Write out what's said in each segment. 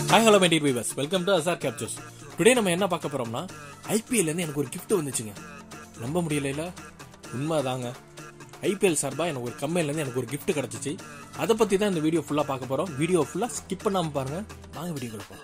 Hi hello my dear viewers welcome to Azar captures today நம்ம என்ன பார்க்க போறோம்னா ஐபிஎல்ல இருந்து எனக்கு ஒரு gift வந்துச்சுங்க நம்ப முடியல உண்மைதாங்க ஐபிஎல் சார்பா எனக்கு ஒரு கம்பெனில இருந்து எனக்கு ஒரு gift கிடைச்சிச்சு அதை பத்தி தான் இந்த வீடியோ ஃபுல்லா பார்க்க போறோம் வீடியோ ஃபுல்லா ஸ்கிப் பண்ணாம பாருங்க வாங்க வீடியோக்குள்ள போலாம்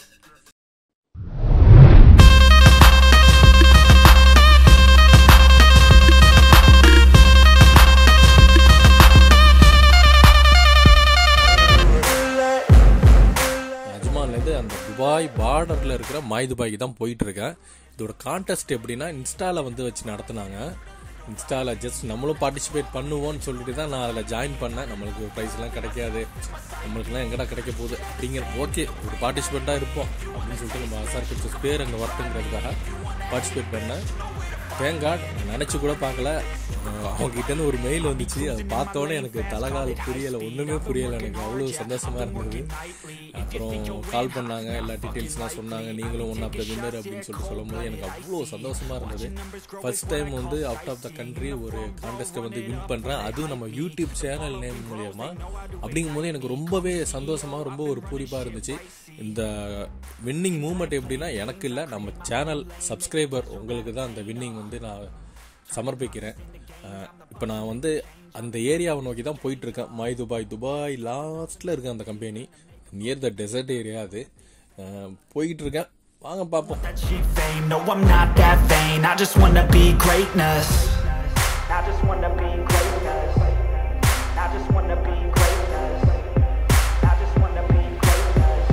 அஜ்மான்லேருந்து அந்த துபாய் பார்டரில் இருக்கிற மாய் துபாய்க்கு தான் போயிட்டு இருக்கேன் இதோட கான்டெஸ்ட் எப்படின்னா இன்ஸ்டாவில் வந்து வச்சு நடத்துனாங்க இன்ஸ்டாவில் ஜஸ்ட் நம்மளும் பார்ட்டிசிபேட் பண்ணுவோம்னு சொல்லிட்டு தான் நான் அதில் ஜாயின் பண்ணேன் நம்மளுக்கு ப்ரைஸ்லாம் கிடைக்காது நம்மளுக்குலாம் எங்கடா கிடைக்க போகுது அப்படிங்கிற ஓகே ஒரு பார்ட்டிசிபேட்டாக இருப்போம் அப்படின்னு சொல்லிட்டு நம்ம அசார் பிக்சர்ஸ் பேர் அங்கே ஒர்க்குங்கிறதுக்காக பார்ட்டிசிபேட் பண்ணேன் தேங்க் காட் நினச்சி கூட பார்க்கல அஹ் அவங்ககிட்டேருந்து ஒரு மெயில் வந்துச்சு அதை பார்த்தோன்னே எனக்கு தலகால் புரியலை ஒன்றுமே புரியலை எனக்கு அவ்வளோ சந்தோஷமாக இருந்தது அப்புறம் கால் பண்ணாங்க எல்லா டீட்டெயில்ஸ்லாம் சொன்னாங்க நீங்களும் ஒன் ஆஃப் த வின்னர் அப்படின்னு சொல்லிட்டு சொல்லும்போது எனக்கு அவ்வளோ சந்தோஷமாக இருந்தது ஃபர்ஸ்ட் டைம் வந்து அவுட் ஆஃப் த கண்ட்ரி ஒரு கான்டெஸ்ட்டை வந்து வின் பண்ணுறேன் அதுவும் நம்ம யூடியூப் சேனல் நேம் மூலியமா அப்படிங்கும்போது எனக்கு ரொம்பவே சந்தோஷமாக ரொம்ப ஒரு பூரிப்பாக இருந்துச்சு இந்த வின்னிங் மூமெண்ட் எப்படின்னா எனக்கு இல்லை நம்ம சேனல் சப்ஸ்கிரைபர் உங்களுக்கு தான் அந்த வின்னிங் வந்து நான் சமர்ப்பிக்கிறேன் இப்போ நான் வந்து அந்த ஏரியாவை நோக்கி தான் போயிட்டு இருக்கேன் மாய் துபாய் துபாய் லாஸ்ட்ல இருக்கு அந்த company near the desert area அது அஹ், போயிட்டு இருக்கேன் வாங்க பார்ப்போம் that cheap fame. No, I'm not that vain. I just wanna be greatness. I just wanna be greatness. I just wanna be greatness. I just wanna be greatness.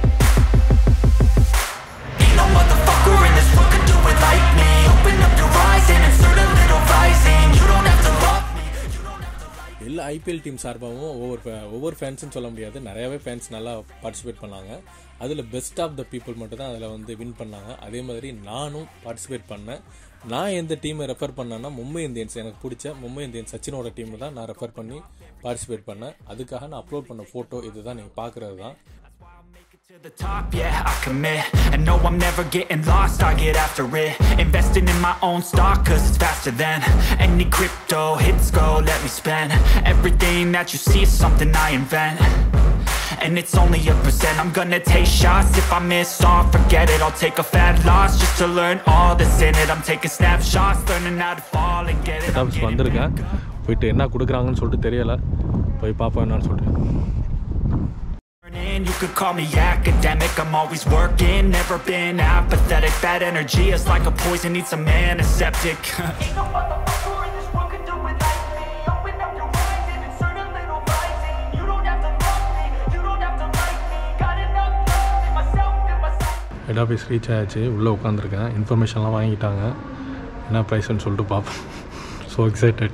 Ain't no motherfucker in this world could do it like me. Open up your eyes and insert a little rising. You don't have to love me. You don't have to. எல்லா IPL team சார்பாகவும் ஒவ்வொரு fa- ஒவ்வொரு ஃபேன்ஸ்னு சொல்ல முடியாது நிறையவே fans நல்லா participate பண்ணாங்க அதில் பெஸ்ட் ஆஃப் த பீப்புள் மட்டும் தான் அதில் வந்து வின் பண்ணாங்க அதே மாதிரி நானும் பார்ட்டிசிபேட் பண்ணேன் நான் எந்த டீமை ரெஃபர் பண்ணேன்னா மும்பை இந்தியன்ஸ் எனக்கு பிடிச்ச மும்பை இந்தியன்ஸ் சச்சினோட டீம் தான் நான் ரெஃபர் பண்ணி பார்ட்டிசிபேட் பண்ணேன் அதுக்காக நான் அப்லோட் பண்ண ஃபோட்டோ இதுதான் நீங்கள் பார்க்குறது தான் To the top, yeah, I commit And no, I'm never getting lost, I get after it Investing in my own stock, cause it's faster than Any crypto, hits go, let me spend Everything that you see is something I invent And it's only a percent I'm gonna take shots if I miss all Forget it, I'll take a fat loss Just to learn all that's in it I'm taking snapshots, learning how to fall and get it I'm office getting வந்திருக்கேன் போயிட்டு என்ன கொடுக்குறாங்கன்னு சொல்லிட்டு தெரியல போய் பார்ப்போம் என்னன்னு சொல்லிட்டு Learning, You could call me academic, I'm always working Never been apathetic, bad energy is like a poison Need some antiseptic Ain't no motherfucker in this world could do it like me. Open up your eyes and insert a little rising. You don't have to love me, you don't have to like me. Got enough love in myself and myself. Head office reach ஆயாச்சு உள்ளே உட்காந்துருக்கேன் இன்ஃபர்மேஷன்லாம் வாங்கிட்டாங்க என்ன ப்ரைஸ்ன்னு சொல்லிட்டு பார்ப்போம் so excited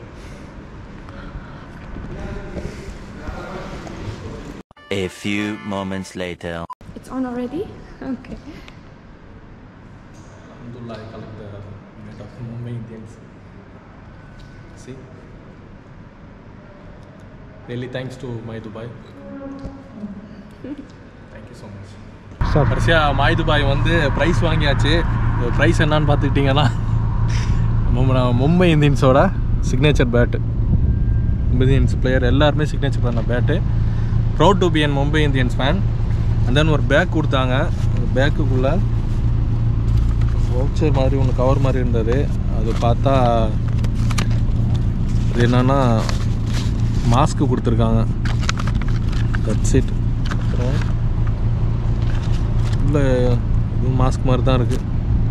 A few moments later. It's on already? Okay. Alhamdulillah, I collect the mate of Mumbai Indians. See? Really thanks to My Dubai. Thank you so much. கடைசியாக மாய் துபாய் வந்து ப்ரைஸ் வாங்கியாச்சு ப்ரைஸ் என்னன்னு பார்த்துக்கிட்டிங்கன்னா மும்பை மும்பை இந்தியன்ஸோட signature bat Mumbai Indians player எல்லாருமே signature பண்ண bat proud to be an Mumbai Indians fan and then ஒரு பேக் கொடுத்தாங்க அந்த பேக்குக்குள்ளே வவுச்சர் மாதிரி ஒன்று கவர் மாதிரி இருந்தது அது பார்த்தா அது என்னன்னா மாஸ்க்கு கொடுத்துருக்காங்க தட்ஸ் இட் அப்புறம் உள்ள இதுவும் மாஸ்க் மாதிரி தான் இருக்குது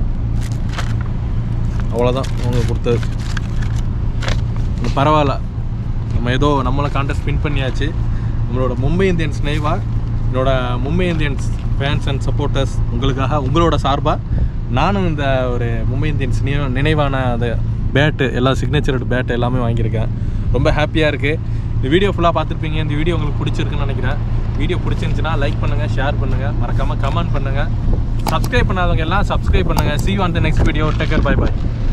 அவ்வளோதான் அவங்க கொடுத்தது இது பரவாயில்ல நம்ம ஏதோ நம்மளை கான்டெஸ்ட் வின் பண்ணியாச்சு நம்மளோட மும்பை இந்தியன்ஸ் நெய்வா என்னோட Mumbai Indians fans and supporters உங்களுக்காக உங்களோட சார்பாக நானும் இந்த ஒரு மும்பை இந்தியன்ஸ் நினைவு- நினைவான அந்த பேட்டு எல்லா சிக்னேச்சரோட பேட்டு எல்லாமே வாங்கியிருக்கேன் ரொம்ப ஹாப்பியாக இருக்குது இந்த வீடியோ ஃபுல்லாக பார்த்துருப்பீங்க இந்த வீடியோ உங்களுக்கு பிடிச்சிருக்குன்னு நினைக்கிறேன் வீடியோ பிடிச்சிருந்துச்சுன்னா லைக் பண்ணுங்கள் ஷேர் பண்ணுங்கள் மறக்காமல் கமெண்ட் பண்ணுங்கள் சப்ஸ்கிரைப் பண்ணாதவங்க எல்லாம் சப்ஸ்கிரைப் பண்ணுங்கள் see you on the next video take care bye bye